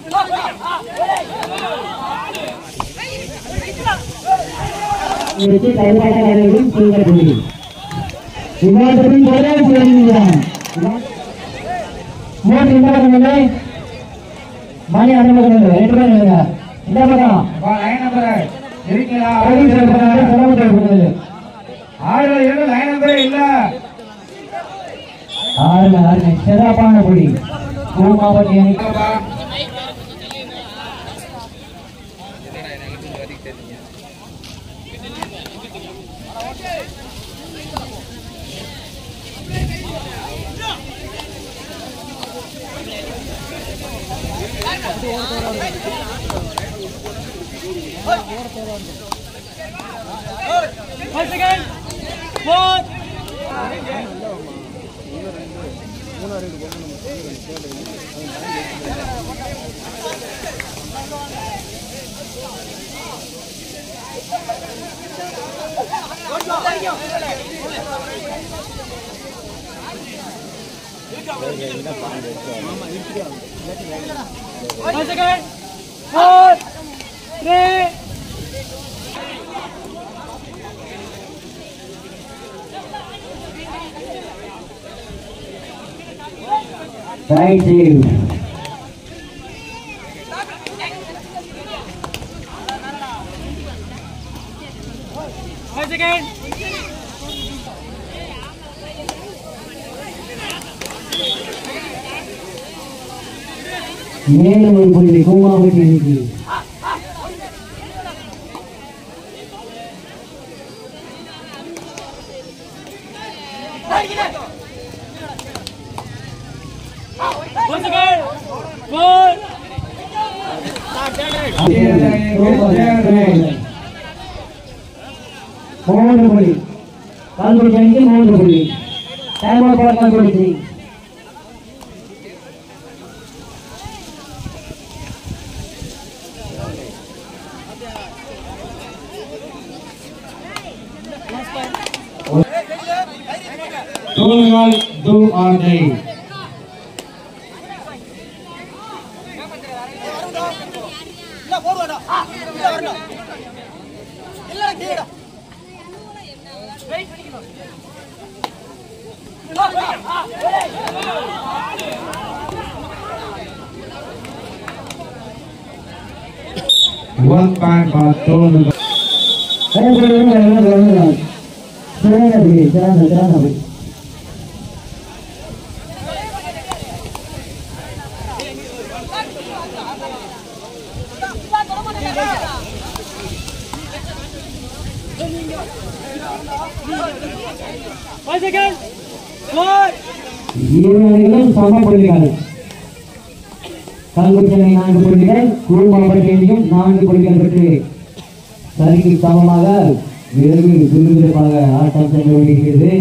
வெற்றி கைதாட்ட வீரர்களும் செய்த புள்ளி விவாதத்தின் ஒரே சிறந்ததுதான் மூன்று இந்த பக்கம் இல்லை மணி அந்த பக்கம் இல்லை ரெண்டு பேரும் இல்லைங்க இந்த பக்கம் லைன் நம்பர் இருக்கீங்களா போலீஸ் இருக்காங்க, சிரமத்தை கொடுக்குது. ஆறு ஏழு லைன் நம்பரே இல்ல ஆறுல ஆறுல சிறப்பான புள்ளி பூமாவட்டி அணி Right save. மேலும் ஒரு புள்ளி பூமாவட்டி அணிக்கு மூன்று புள்ளி கல்குடி அணிக்கு மூன்று புள்ளி டைம் அவுட் கல்குடி தோல்கள் do or die one point for தோல்கள் சிறந்த புள்ளி சிறந்த சிறந்த புள்ளி இருவர்களும் சம புள்ளிகள் கல்குச்சனை நான்கு புள்ளிகள் குடும்பப்பட்டியும் நான்கு புள்ளிகள் பெற்று சரிக்கு சமமாக வெகு விறுவிறுப்பாக ஆட்டம் சென்று கொண்டிருக்கிறது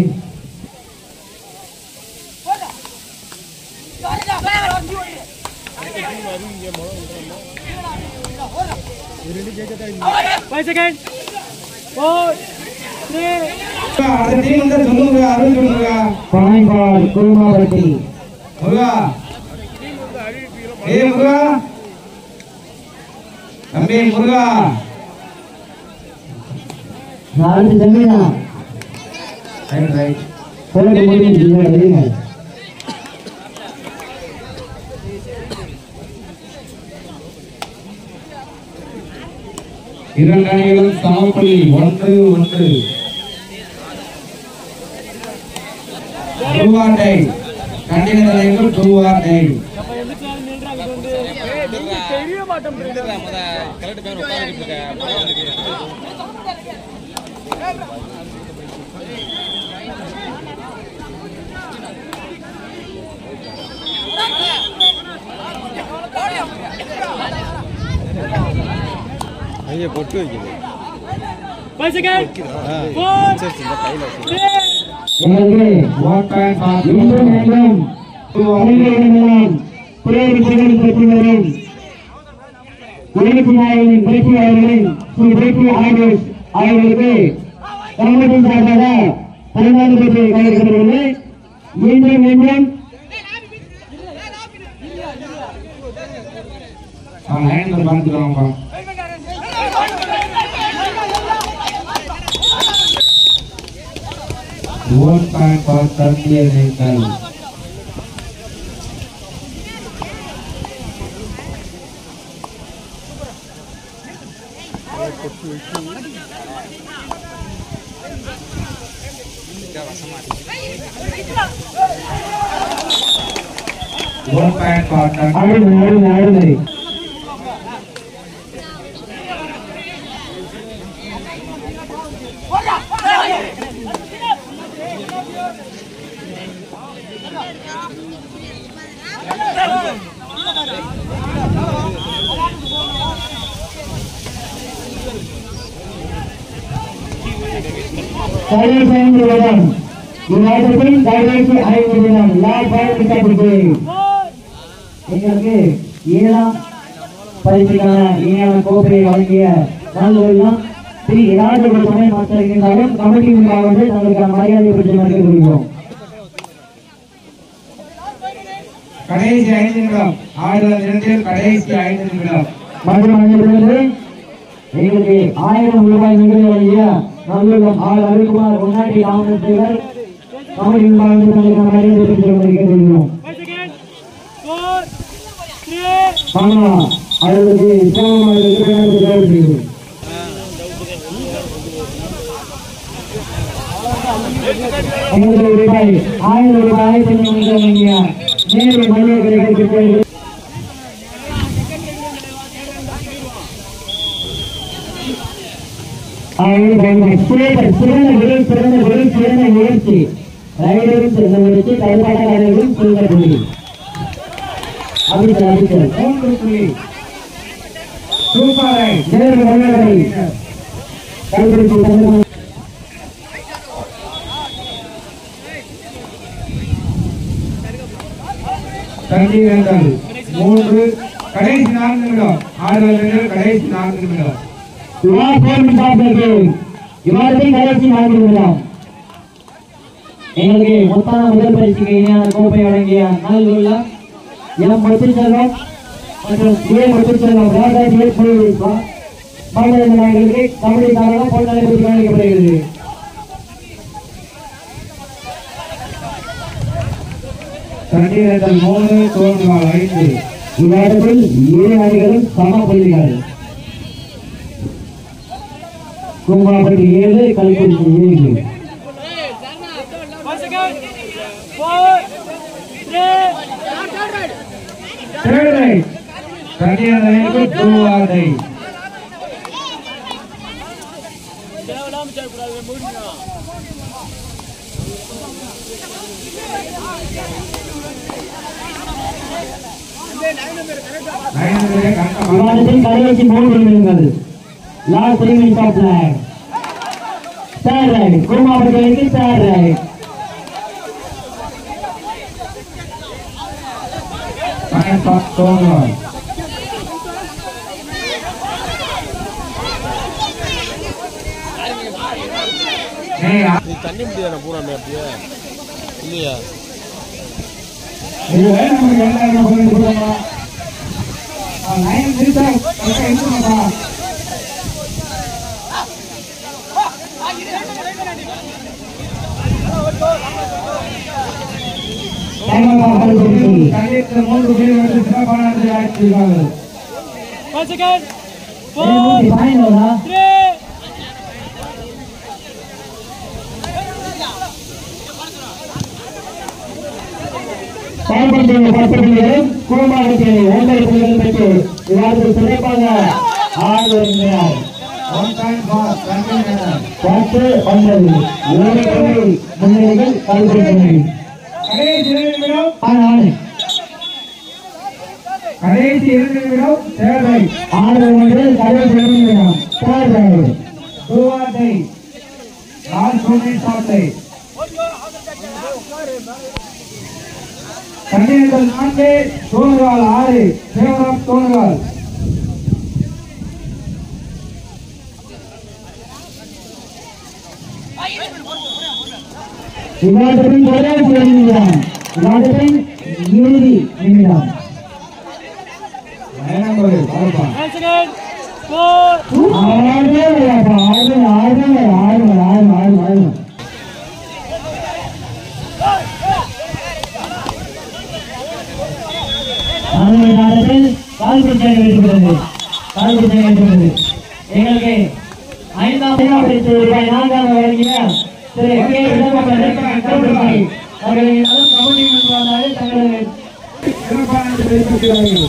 அந்த டீம் வந்து சொல்லுங்க அருள் சொல்லுங்க பாயிண்ட் பால் குடும்பப்பட்டி முருகா ஏ முருகா தம்பி முருகா நாலு செம்மீனா ரைட் ரைட் போட்டு முடிஞ்சு வெளியுங்க இரண்டு அணிகளும் சமப்புள்ளி ஒன்று ஒன்று டூவாட்டை கண்டின தலைவர் டூவாட்டை ஐயா பொட்டு வைக்குது எனவே ஒன் பாயிண்ட் ஃபார் இன்றும் என்றும் அனைவரிடமெல்லாம் பிரேரிப்புகள் பெற்று வரும் உழைப்பு நாயகனின் வெற்றியாளர்களின் ஸ்ரீ வெற்றி ஆகியோஸ் ஆகியோருக்கு கமிட்டியின் சார்பாக பதினாலு பெற்று கையெழுத்திடவில்லை இன்றும் என்றும் அவன் லைன்ல பார்த்துக்கலாம்ப்பா ஒன் பாயிண்ட் ஃபார் தம்பிய நீங்கள் ஒன் பாயிண்ட் ஃபார் தம்பி அருமை அருமை அருமை கடைசி ஐந்து நிமிடம் இவ்வாட்டத்தில் கடைசி ஐந்து நிமிடம் லாப் பயன்படுத்தப்பட்டு எங்களுக்கு ஏழாம் பரிசுக்கான ஏழாம் கோப்பையை வழங்கிய நல்லெல்லாம் ஸ்ரீ ராஜபுர துணை மாஸ்டர் இருந்தாலும் கமிட்டி முன்பாக தங்களுக்கான மரியாதை பெற்று மறுக்க விரும்புகிறோம் கடைசி ஐந்து நிமிடம் ஆடுதல் நிறத்தில் கடைசி ஐந்து நிமிடம் மற்றும் அனைவர்களே எங்களுக்கு ஆயிரம் ரூபாய் நிகழ்வு வழங்கிய நல்லுள்ளம் ஆர் அருள்குமார் முன்னாடி ராமநாதர் கமிட்டி முன்பாக தங்களுக்கான மரியாதை பெற்று மறுக்க விரும்புகிறோம் Once again. Four, three, ஆமா அவர்களுக்கு இஸ்லாமாக இருக்கிறது ஐநூறு ரூபாய் ஆயிரம் ரூபாய் ஆயிரத்தி ஐநூறு வாங்கிய நேரு மனிதர்களை கிடைக்கிறது சிறந்த சிறந்த விலை சிறந்த விலை சிறந்த முயற்சி ரைடரும் சிறந்த முயற்சி கைப்பாட்டக்காரர்களும் சிறந்த புள்ளி அபிச்சல் அபிச்சல் மூன்று புள்ளி சூப்பர் ரைட் நேரு மனிதர்களை கைப்பிடித்து தந்தமான தண்ணீர்கள் மூன்று கடைசி நான்கு நிமிடம் ஆடுதல் நிறத்தில் கடைசி நான்கு நிமிடம் இவ்வாறு போர் பார்ப்பதற்கு இவ்வாறு கடைசி நான்கு நிமிடம் எங்களுக்கு மொத்தமான முதல் பரிசுக்கு இணையான கோப்பை வழங்கிய நல்லுள்ள எம் முத்துச்செல்வம் மற்றும் ஏ முத்துச்செல்வம் ராஜாஜி மாநில நாயகர்களுக்கு கபடி தாராளம் பொருட்களை பற்றி வழங்கப்படுகிறது தண்ணீர்கள் மூணு தோன்றுவாள் ஐந்து இவ்வாரத்தில் இரு அணிகளும் சம புள்ளிகள் கும்பாபட்டி ஏழு கல்குறிச்சி ஏழு once again. Four, three, third raid தண்ணீர்கள் தூவாதை ஐந்து கணக்கமாக விவாதத்தில் கடைசி மூன்று நிமிடங்கள் last three minutes of life third raid கும்பாபட்டிக்கு தேர்ட் ரைட் பாயிண்ட் ஃபார் தோன்றுவாள் ஏய் நீ தண்ணி முடியாத பூராமே அப்படியே இல்லையா இது வேற நமக்கு எல்லாரும் போய் கொடுக்கணும் லைன் திருத்தா கரெக்டா இருக்குமாப்பா தண்ணீர் மூன்று பேர் வந்து சிறப்பான இடத்தில் ஆட்சியிருக்கார்கள் once again. Four, ஃபைனலா three, பயன்படுத்திய பத்திரிகைகளும் குடும்பத்தில் ஒன்பது புள்ளிகள் பெற்று விவாதத்தில் சிறப்பாக ஆண்டு வருகிறார் ஒன் டைம் ஃபார் தண்ணீர் பத்து ஒன்பது ஏழு புள்ளி முன்னணிகள் கல்வி கடைசி இரண்டு நிமிடம் ஆனால் கடைசி இரண்டு நிமிடம் தேவை ஆறு ஒன்று கடைசி நிமிடம் தேர்தல் தூவாட்டை லாஸ்ட் மினிட் சாட்டை தண்ணீர்கள் நான்கு தோணுகால் ஆறு சேவரம் தோணுகால் விவாதத்தின் கடைசி நிமிடம் விவாதத்தின் இறுதி நிமிடம் நம்பர் பாருப்பா One second. Four. ஆறு ஆறு ஆறு ஆறு ஆறு ஆறு ஆறு ஆறு காலத்தில் கால் பிரச்சனை இருக்கிறது கால் பிரச்சனை இருக்கிறது எங்களுக்கு ஐந்தாம் பரிசு ரூபாய் நான்காவது வழங்கிய திரு கே இளமகன் கருப்பசாமி அவர்களை நலம் கவுனிங் வந்தாலே தங்களது சிறப்பான கைப்பற்றுகிறார்கள்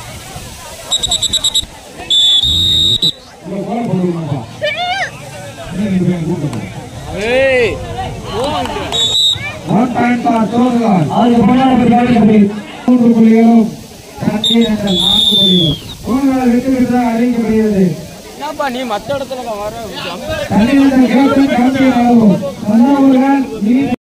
இந்த கோலம் போடுவாங்கப்பா ரெண்டு பேரும் கூப்பிட்டு ஒன் பாயிண்ட் பார் சோதகால் அவருக்கு பொன்னாடி கவனிக்கப்பட்டு மூன்று புள்ளிகளும் தண்ணீர் என்ற நான்கு புள்ளிகளும் சோதகால் வெற்றி பெற்றதாக அறிவிக்கப்படுகிறது என்னப்பா நீ மற்ற இடத்துல வர தண்ணீர் என்ற கேப்டன் கமிட்டியின் அளவும் தஞ்சாவூர்கள் நீர்